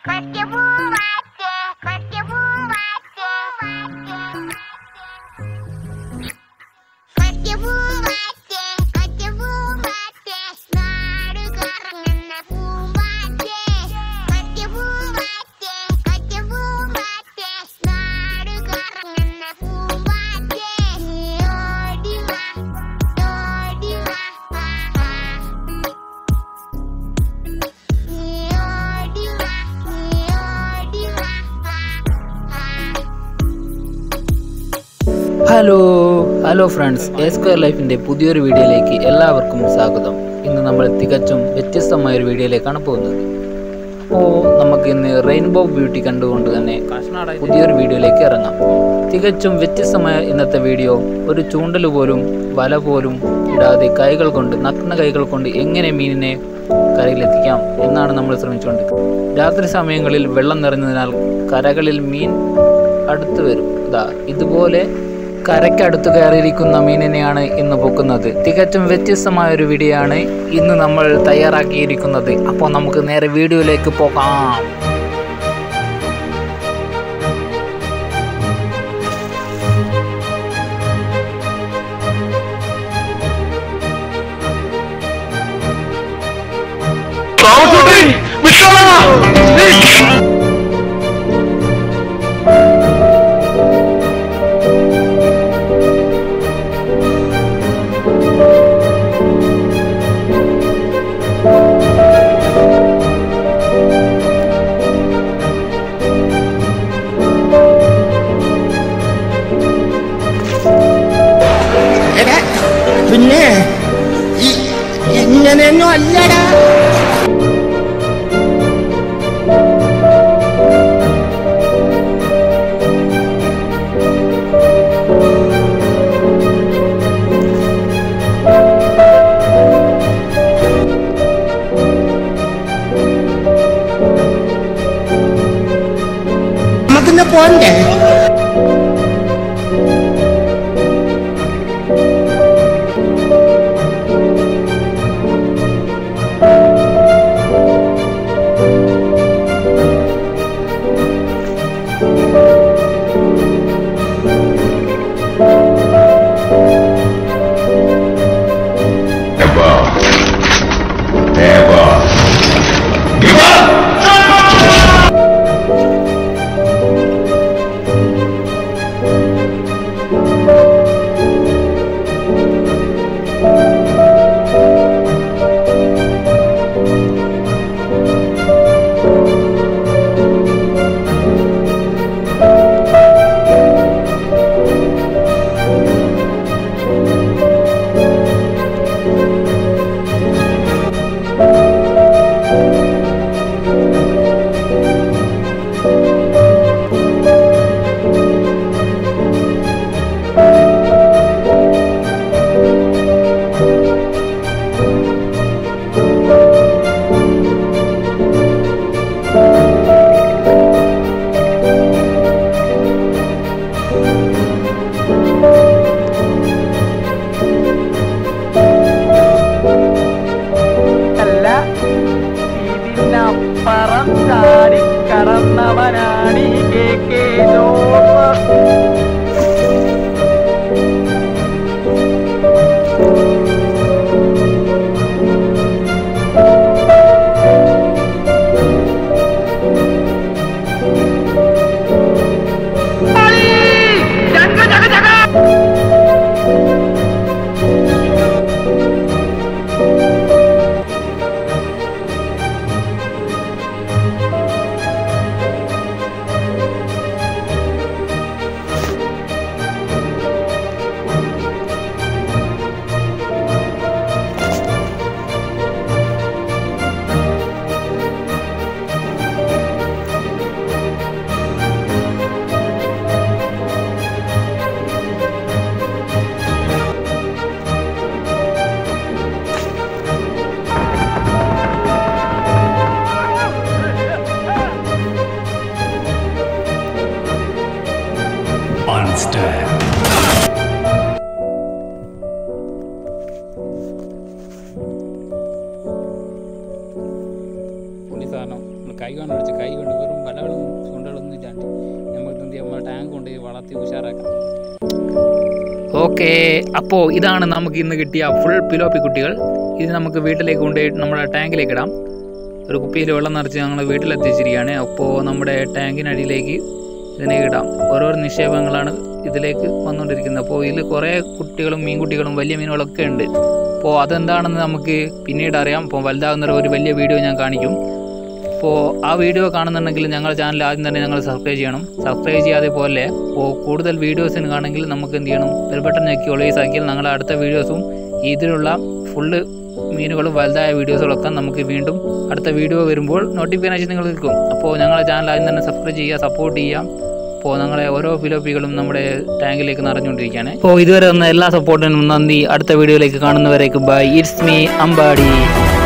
മറ്റപൂവാറ്റേ മറ്റപൂവാറ്റേ മറ്റപൂവാറ്റേ മറ്റപൂവാറ്റേ നാട് കറങ്ങുന്ന പൂവാറ്റേ മറ്റപൂവാറ്റേ മറ്റപൂവാറ്റേ നാട് കറങ്ങുന്ന പൂവാറ്റേ ഓടി വാ ഓടി വാ ഓടി വാ ഓടി വാ hello hello friends A square ലൈഫിൻ്റെ പുതിയൊരു വീഡിയോയിലേക്ക് എല്ലാവർക്കും സ്വാഗതം ഇന്ന് നമ്മൾ തികച്ചും വ്യത്യസ്തമായ ഒരു വീഡിയോയിലേക്കാണ് പോകുന്നത് അപ്പോൾ നമുക്ക് ഇന്ന് റെയിൻബോ ബ്യൂട്ടി കണ്ടുകൊണ്ട് തന്നെ പുതിയൊരു വീഡിയോയിലേക്ക് ഇറങ്ങാം തികച്ചും വ്യത്യസ്തമായ ഇന്നത്തെ വീഡിയോ ഒരു ചൂണ്ടൽ പോലും വല പോലും ഇടാതെ കൈകൾ കൊണ്ട് നഗ്ന കൈകൾ കൊണ്ട് എങ്ങനെ മീനിനെ കരയിലെത്തിക്കാം എന്നാണ് നമ്മൾ ശ്രമിച്ചുകൊണ്ടിരിക്കുന്നത് രാത്രി സമയങ്ങളിൽ വെള്ളം നിറഞ്ഞതിനാൽ കരകളിൽ മീൻ അടുത്ത് വരും ഇതാ ഇതുപോലെ കരയ്ക്കടുത്ത് കയറിയിരിക്കുന്ന മീനിനെയാണ് ഇന്ന് പൊക്കുന്നത് തികച്ചും വ്യത്യസ്തമായ ഒരു വീഡിയോ ആണ് ഇന്ന് നമ്മൾ തയ്യാറാക്കിയിരിക്കുന്നത് അപ്പോൾ നമുക്ക് നേരെ വീഡിയോയിലേക്ക് പോകാം എടാ, പിന്നെ ഈ- ഇങ്ങനെയൊന്നും അല്ലടാ നമുക്കിന്ന് പോണ്ടേ Never. Never. Give up! അല്ല ഇതിനപ്പുറം ചാടി കടന്നവനാണ് ഈ കെ കെ ജോസ് കൈ കൊണ്ട് അടിച്ച് കൈ കൊണ്ട് വെറും വലകളും ചൂണ്ടകളൊന്നും ഇല്ലാണ്ട് നമുക്ക് എന്ത് ചെയ്യാം നമ്മളെ ടാങ്ക് കൊണ്ട് വളർത്തി ഉഷാറാക്കാം ഓക്കെ അപ്പോൾ ഇതാണ് നമുക്ക് ഇന്ന് കിട്ടിയ ഫുൾ പിലോപ്പി കുട്ടികൾ ഇത് നമുക്ക് വീട്ടിലേക്ക് കൊണ്ടുപോയി നമ്മുടെ ടാങ്കിലേക്ക് ഇടാം ഒരു കുപ്പിയിൽ വെള്ളം നിറച്ച് ഞങ്ങൾ വീട്ടിലെത്തിച്ചിരിക്കുകയാണ് അപ്പോൾ നമ്മുടെ ടാങ്കിനടിയിലേക്ക് ഇതിനെ ഇടാം ഓരോ നിക്ഷേപങ്ങളാണ് ഇതിലേക്ക് വന്നുകൊണ്ടിരിക്കുന്നത് അപ്പോൾ ഇതിൽ കുറേ കുട്ടികളും മീൻകുട്ടികളും വലിയ മീനുകളൊക്കെ ഉണ്ട് അപ്പോൾ അതെന്താണെന്ന് നമുക്ക് പിന്നീട് അറിയാം അപ്പോൾ വലുതാകുന്ന ഒരു വലിയ വീഡിയോ ഞാൻ കാണിക്കും അപ്പോൾ ആ വീഡിയോ കാണുന്നുണ്ടെങ്കിൽ ഞങ്ങളുടെ ചാനൽ ആദ്യം തന്നെ ഞങ്ങൾ സബ്സ്ക്രൈബ് ചെയ്യണം സബ്സ്ക്രൈബ് ചെയ്യാതെ പോലെ അപ്പോൾ കൂടുതൽ വീഡിയോസിന് കാണണമെങ്കിൽ നമുക്ക് എന്ത് ചെയ്യണം ബെൽ ബട്ടൺ ഞെക്കി ഓൾവേസ് ആക്കിയാൽ ഞങ്ങളുടെ അടുത്ത വീഡിയോസും ഇതിലുള്ള ഫുള്ള് മീനുകളും വലുതായ വീഡിയോസുകളൊക്കെ നമുക്ക് വീണ്ടും അടുത്ത വീഡിയോ വരുമ്പോൾ നോട്ടിഫിക്കേഷൻ നിങ്ങൾ കിട്ടും അപ്പോൾ ഞങ്ങളുടെ ചാനൽ ആദ്യം തന്നെ സബ്സ്ക്രൈബ് ചെയ്യുക സപ്പോർട്ട് ചെയ്യുക അപ്പോൾ ഞങ്ങളെ ഓരോ ഫിലോപ്പികളും നമ്മുടെ ടാങ്കിലേക്ക് നിറഞ്ഞുകൊണ്ടിരിക്കുകയാണ് അപ്പോൾ ഇതുവരെ വന്ന എല്ലാ സപ്പോർട്ടിനും നന്ദി അടുത്ത വീഡിയോയിലേക്ക് കാണുന്നവരേക്ക് ബൈ ഇറ്റ്സ് മീ അമ്പാടി